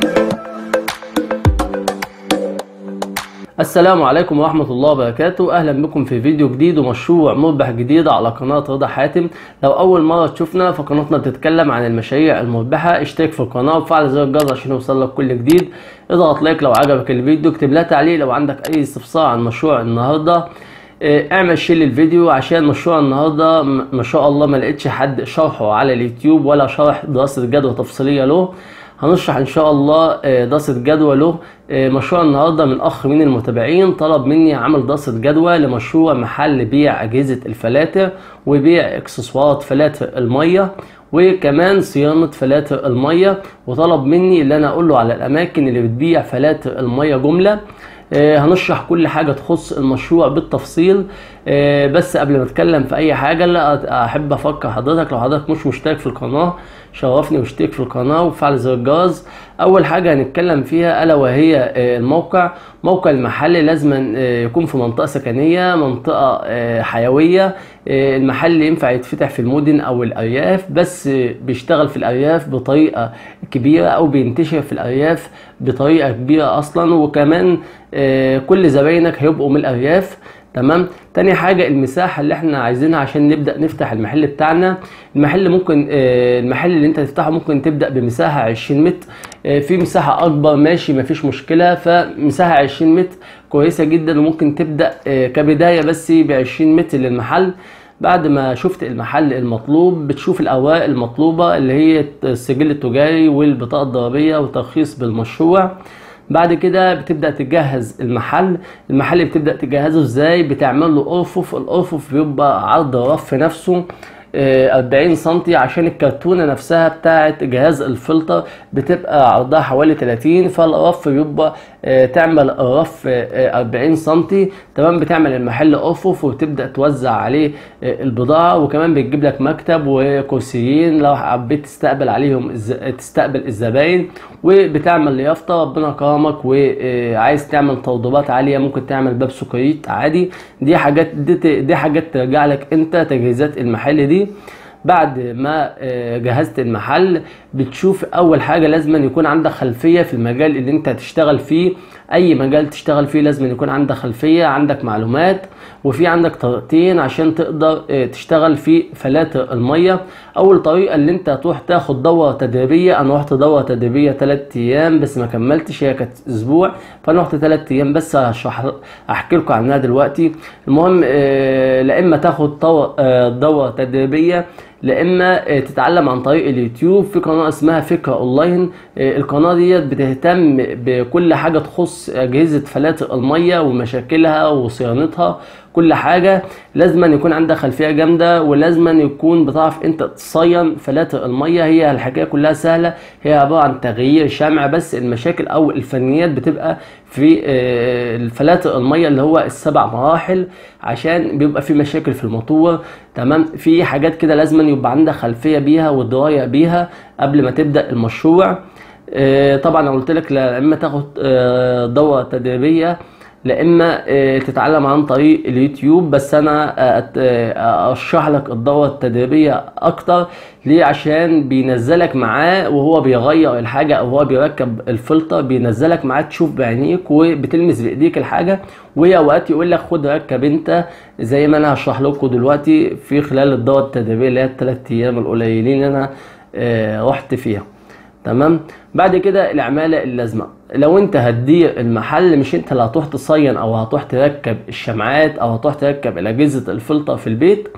السلام عليكم ورحمة الله وبركاته أهلا بكم في فيديو جديد ومشروع مربح جديد على قناة رضا حاتم لو أول مرة تشوفنا فقناتنا بتتكلم عن المشاريع المربحة اشترك في القناة وفعل زر الجرس عشان يوصلك كل جديد اضغط لايك لو عجبك الفيديو اكتب لها تعليق لو عندك أي استفسار عن مشروع النهاردة اه، اعمل شير للفيديو عشان مشروع النهارده م- ما شاء الله ما لقيتش حد شرحه على اليوتيوب ولا شرح دراسة جدوى تفصيلية له هنشرح ان شاء الله آه، دراسة جدوى له آه، مشروع النهارده من اخ من المتابعين طلب مني عمل دراسة جدوى لمشروع محل بيع اجهزة الفلاتر وبيع اكسسوارات فلاتر المية وكمان صيانة فلاتر المية وطلب مني ان انا اقول له على الاماكن اللي بتبيع فلاتر المية جملة آه، هنشرح كل حاجة تخص المشروع بالتفصيل آه، بس قبل ما اتكلم في اي حاجة لا احب افكر حضرتك لو حضرتك مش مشترك في القناة شرفني واشترك في القناة وفعل زر الجرس اول حاجة هنتكلم فيها الا وهي آه، الموقع موقع المحل لازم آه، يكون في منطقة سكنية منطقة آه، حيوية آه، المحل ينفع يتفتح في المدن او الارياف بس آه، بيشتغل في الارياف بطريقة كبيرة او بينتشر في الارياف بطريقة كبيرة اصلا وكمان آه، كل زباينك هيبقوا من الارياف تمام تاني حاجة المساحة اللي احنا عايزينها عشان نبدأ نفتح المحل بتاعنا المحل ممكن آه، المحل اللي انت تفتحه ممكن تبدأ بمساحة 20 متر آه، في مساحة أكبر ماشي مفيش مشكلة فمساحة 20 متر كويسة جدا وممكن تبدأ آه، كبداية بس ب 20 متر للمحل بعد ما شفت المحل المطلوب بتشوف الأوراق المطلوبة اللي هي السجل التجاري والبطاقة الضريبية وترخيص بالمشروع بعد كده بتبدا تجهز المحل المحل بتبدا تجهزه ازاي بتعمل له ارفف الارفف بيبقى عرض الرف نفسه آه، 40 سنتي عشان الكرتونه نفسها بتاعه جهاز الفلتر بتبقى عرضها حوالي 30 فالرف بيبقى آه، تعمل الرف آه، 40 سنتي تمام بتعمل المحل ارفف وتبدا توزع عليه آه، البضاعه وكمان بتجيب لك مكتب وكرسيين لو حبيت تستقبل عليهم الز- تستقبل الزباين وبتعمل يافطه ربنا كرمك وعايز تعمل توضيبات عاليه ممكن تعمل باب سكريت عادي دي حاجات دي, دي حاجات ترجع لك انت تجهيزات المحل دي بعد ما آه، جهزت المحل بتشوف اول حاجه لازم يكون عندك خلفيه في المجال اللي انت هتشتغل فيه اي مجال تشتغل فيه لازم يكون عندك خلفيه عندك معلومات وفي عندك طريقتين عشان تقدر آه، تشتغل في فلاتر الميه اول طريقه اللي انت هتروح تاخد دوره تدريبيه انا رحت دوره تدريبيه 3 ايام بس ما كملتش هي كانت اسبوع فانا رحت 3 ايام بس هشرح احكي لكم عنها دلوقتي المهم آه، لا اما تاخد طو- آه، دوره تدريبيه لا اما آه، تتعلم عن طريق اليوتيوب في قناه اسمها فكره اونلاين آه، القناه ديت بتهتم بكل حاجه تخص اجهزه فلاتر الميه ومشاكلها وصيانتها كل حاجه لازم أن يكون عندك خلفيه جامده ولازم أن يكون بتعرف انت تصين فلاتر الميه هي الحكايه كلها سهله هي عباره عن تغيير شمع بس المشاكل او الفنيات بتبقى في آه، الفلاتر الميه اللي هو السبع مراحل عشان بيبقى في مشاكل في الموتور تمام في حاجات كده لازم يبقى عندك خلفيه بيها ودرايه بيها قبل ما تبدا المشروع آه، طبعا انا قلت لك لا اما تاخد آه، دوره تدريبيه لا اما آه، تتعلم عن طريق اليوتيوب بس انا آه، أت- آه، ارشح لك الدوره التدريبيه اكتر ليه عشان بينزلك معاه وهو بيغير الحاجه او هو بيركب الفلتر بينزلك معاه تشوف بعينيك وبتلمس بايديك الحاجه واوقات يقول لك خد ركب انت زي ما انا هشرح لكم دلوقتي في خلال الدوره التدريبيه اللي هي الثلاث ايام القليلين اللي انا آه، رحت فيها تمام بعد كده العمالة اللازمة لو انت هتدير المحل مش انت اللي هتروح تصين او هتروح تركب الشمعات او هتروح تركب الاجهزة الفلتر في البيت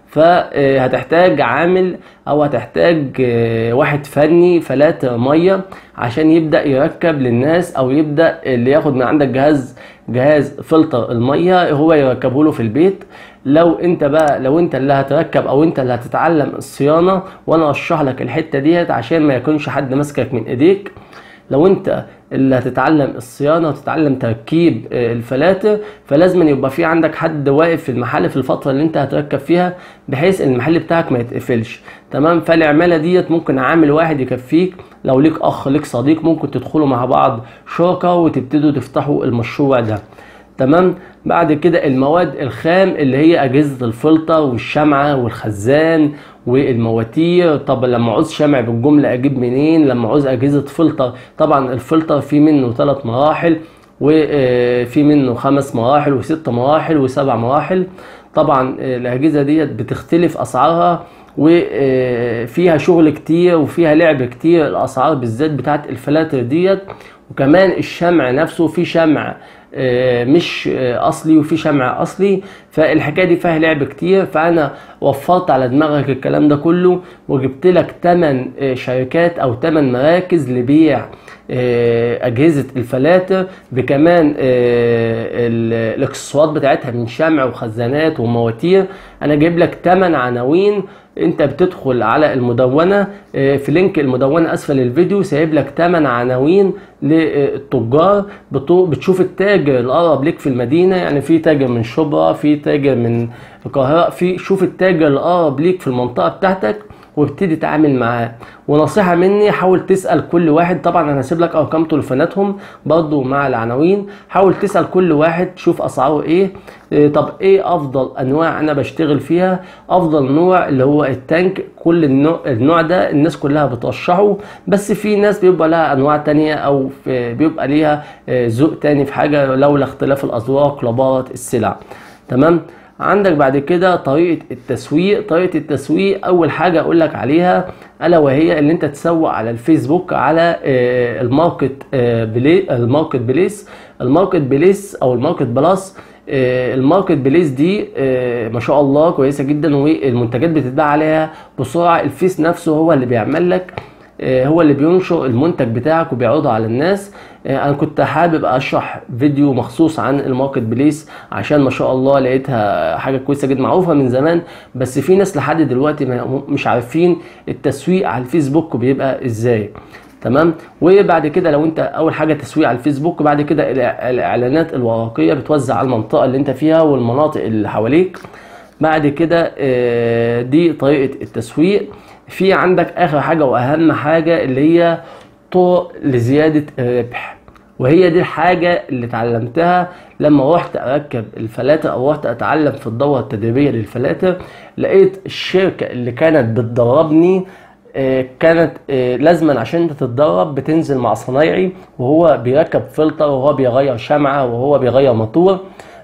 فهتحتاج عامل او هتحتاج آه، واحد فني فلاتر ميه عشان يبدا يركب للناس او يبدا اللي ياخد من عندك جهاز جهاز فلتر الميه هو يركبه له في البيت لو انت بقى لو انت اللي هتركب او انت اللي هتتعلم الصيانه وانا ارشح لك الحته ديت عشان ما يكونش حد ماسكك من ايديك لو انت اللي هتتعلم الصيانه وتتعلم تركيب آه، الفلاتر فلازم يبقى في عندك حد واقف في المحل في الفتره اللي انت هتركب فيها بحيث ان المحل بتاعك ما يتقفلش تمام فالعماله ديت ممكن عامل واحد يكفيك لو ليك اخ ليك صديق ممكن تدخلوا مع بعض شركه وتبتدوا تفتحوا المشروع ده تمام بعد كده المواد الخام اللي هي اجهزه الفلتر والشمعه والخزان والمواتير طب لما عاوز شمع بالجمله اجيب منين لما عاوز اجهزه فلتر طبعا الفلتر في منه ثلاث مراحل وفي منه خمس مراحل وست مراحل وسبع مراحل طبعا الاجهزه ديت بتختلف اسعارها وفيها شغل كتير وفيها لعب كتير الاسعار بالذات بتاعت الفلاتر ديت وكمان الشمع نفسه في شمع آه، مش آه، اصلي وفي شمع اصلي فالحكايه دي فيها لعب كتير فانا وفرت على دماغك الكلام ده كله وجبت لك 8 شركات او 8 مراكز لبيع آه، اجهزه الفلاتر بكمان الاكسسوارات بتاعتها من شمع وخزانات ومواتير انا جايب لك 8 عناوين انت بتدخل على المدونه في لينك المدونه اسفل الفيديو سايب لك 8 عناوين للتجار بتشوف التاجر الاقرب ليك في المدينه يعني في تاجر من شبرا في تاجر من القاهره في شوف التاجر الاقرب ليك في المنطقه بتاعتك وابتدي تعامل معاه ونصيحه مني حاول تسال كل واحد طبعا انا هسيب لك ارقام تليفوناتهم برضو مع العناوين حاول تسال كل واحد شوف اسعاره ايه إيه طب ايه افضل انواع انا بشتغل فيها افضل نوع اللي هو التانك كل النوع, النوع ده الناس كلها بترشحه بس في ناس بيبقى لها انواع تانية او بيبقى ليها آه، ذوق تاني في حاجه لولا اختلاف الاذواق لبارة السلع تمام عندك بعد كده طريقة التسويق طريقة التسويق أول حاجة أقول لك عليها ألا وهي اللي أنت تسوق على الفيسبوك على آه، الماركت آه، بلي الماركت بليس الماركت بليس أو الماركت بلس آه، الماركت بليس دي ما شاء الله كويسة جدا والمنتجات بتتباع عليها بسرعة الفيس نفسه هو اللي بيعمل لك هو اللي بينشر المنتج بتاعك وبيعرضه على الناس انا كنت حابب اشرح فيديو مخصوص عن الماركت بليس عشان ما شاء الله لقيتها حاجه كويسه جدا معروفه من زمان بس في ناس لحد دلوقتي مش عارفين التسويق على الفيسبوك بيبقى ازاي تمام وبعد كده لو انت اول حاجه تسويق على الفيسبوك بعد كده الاعلانات الورقيه بتوزع على المنطقه اللي انت فيها والمناطق اللي حواليك بعد كده آه، دي طريقه التسويق في عندك اخر حاجه واهم حاجه اللي هي طرق لزياده الربح وهي دي الحاجة اللي اتعلمتها لما رحت اركب الفلاتر او رحت اتعلم في الدورة التدريبية للفلاتر لقيت الشركة اللي كانت بتدربني آه، كانت آه، لازما عشان انت تتدرب بتنزل مع صنايعي وهو بيركب فلتر وهو بيغير شمعة وهو بيغير موتور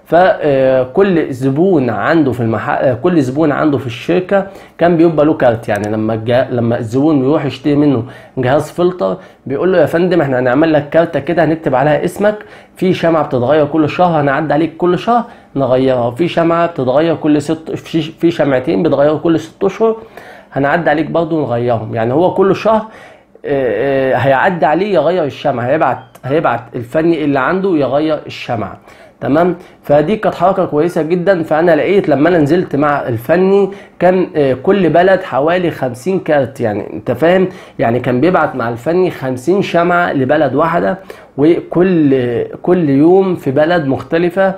فكل زبون عنده في المحل كل زبون عنده في الشركه كان بيبقى له كارت يعني لما الجا... لما الزبون بيروح يشتري منه جهاز فلتر بيقول له يا فندم احنا هنعمل لك كارته كده هنكتب عليها اسمك في شمعه بتتغير كل شهر هنعدي عليك كل شهر نغيرها في شمعه بتتغير كل ست في شمعتين بيتغيروا كل ست اشهر هنعدي عليك برضه نغيرهم يعني هو كل شهر آه، آه، هيعدي عليه يغير الشمعة هيبعت هيبعت الفني اللي عنده يغير الشمعة تمام فدي كانت حركه كويسه جدا فانا لقيت لما انا نزلت مع الفني كان آه، كل بلد حوالي 50 كارت يعني انت فاهم يعني كان بيبعت مع الفني 50 شمعه لبلد واحده وكل كل يوم في بلد مختلفه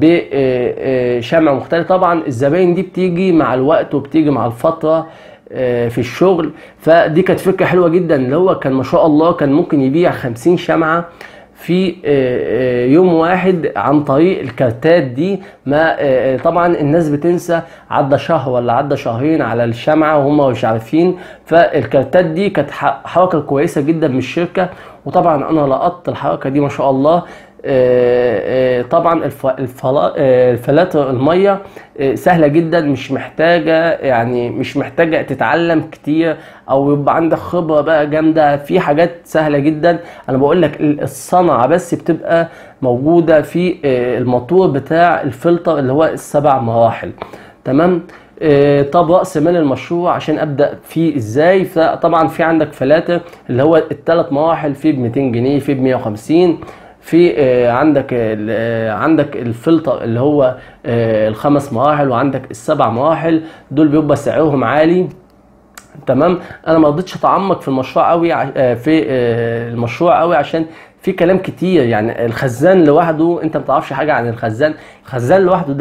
بشمع مختلف طبعا الزباين دي بتيجي مع الوقت وبتيجي مع الفتره آه، في الشغل فدي كانت فكره حلوه جدا اللي هو كان ما شاء الله كان ممكن يبيع 50 شمعه في آه، آه، يوم واحد عن طريق الكارتات دي ما طبعا الناس بتنسى عدى شهر ولا عدى شهرين على الشمعة وهم مش عارفين فالكارتات دي كانت حركة كويسة جدا من الشركة وطبعا انا لقطت الحركة دي ما شاء الله آه، آه، طبعا آه، الفلاتر الميه سهله جدا مش محتاجه يعني مش محتاجه تتعلم كتير او يبقى عندك خبره بقى جامده في حاجات سهله جدا انا بقول لك الصنعه بس بتبقى موجوده في الموتور بتاع الفلتر اللي هو السبع مراحل تمام طب راس مال المشروع عشان ابدا فيه ازاي فطبعا في عندك فلاتر اللي هو الثلاث مراحل فيه ب 200 جنيه فيه ب 150 في آه، عندك آه، عندك الفلتر اللي هو آه، الخمس مراحل وعندك السبع مراحل دول بيبقى سعرهم عالي تمام انا ما رضيتش اتعمق في المشروع قوي في المشروع قوي عشان في كلام كتير يعني الخزان لوحده انت ما تعرفش حاجه عن الخزان الخزان لوحده ده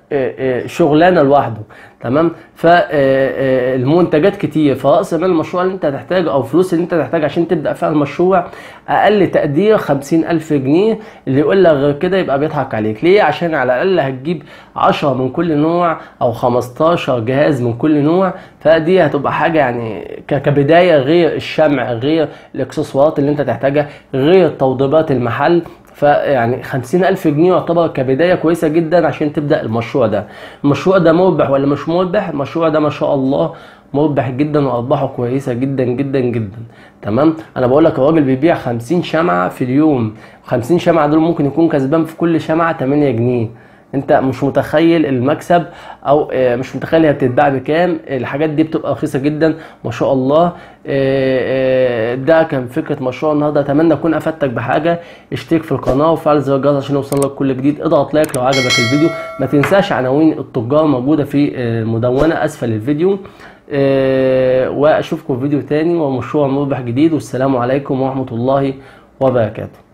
آه، آه، شغلانه لوحده تمام فالمنتجات كتير فرأس مال المشروع اللي انت هتحتاجه او فلوس اللي انت هتحتاجها عشان تبدأ فيها المشروع اقل تقدير خمسين الف جنيه اللي يقول لك غير كده يبقى بيضحك عليك ليه عشان على الاقل هتجيب عشرة من كل نوع او خمستاشر جهاز من كل نوع فدي هتبقى حاجة يعني ك- كبداية غير الشمع غير الاكسسوارات اللي انت تحتاجها غير توضيبات المحل فيعني خمسين ألف جنيه يعتبر كبداية كويسة جدا عشان تبدأ المشروع ده المشروع ده مربح ولا مش مربح المشروع ده ما شاء الله مربح جدا وأرباحه كويسة جدا جدا جدا تمام أنا بقول لك الراجل بيبيع خمسين شمعة في اليوم خمسين شمعة دول ممكن يكون كسبان في كل شمعة 8 جنيه انت مش متخيل المكسب او آه، مش متخيل هي بتتباع بكام الحاجات دي بتبقى رخيصه جدا ما شاء الله آه، آه، ده كان فكره مشروع النهارده اتمنى اكون افدتك بحاجه اشترك في القناه وفعل زر الجرس عشان يوصل لك كل جديد اضغط لايك لو عجبك الفيديو ما تنساش عناوين التجار موجوده في آه، المدونه اسفل الفيديو آه، واشوفكم في فيديو تاني ومشروع مربح جديد والسلام عليكم ورحمه الله وبركاته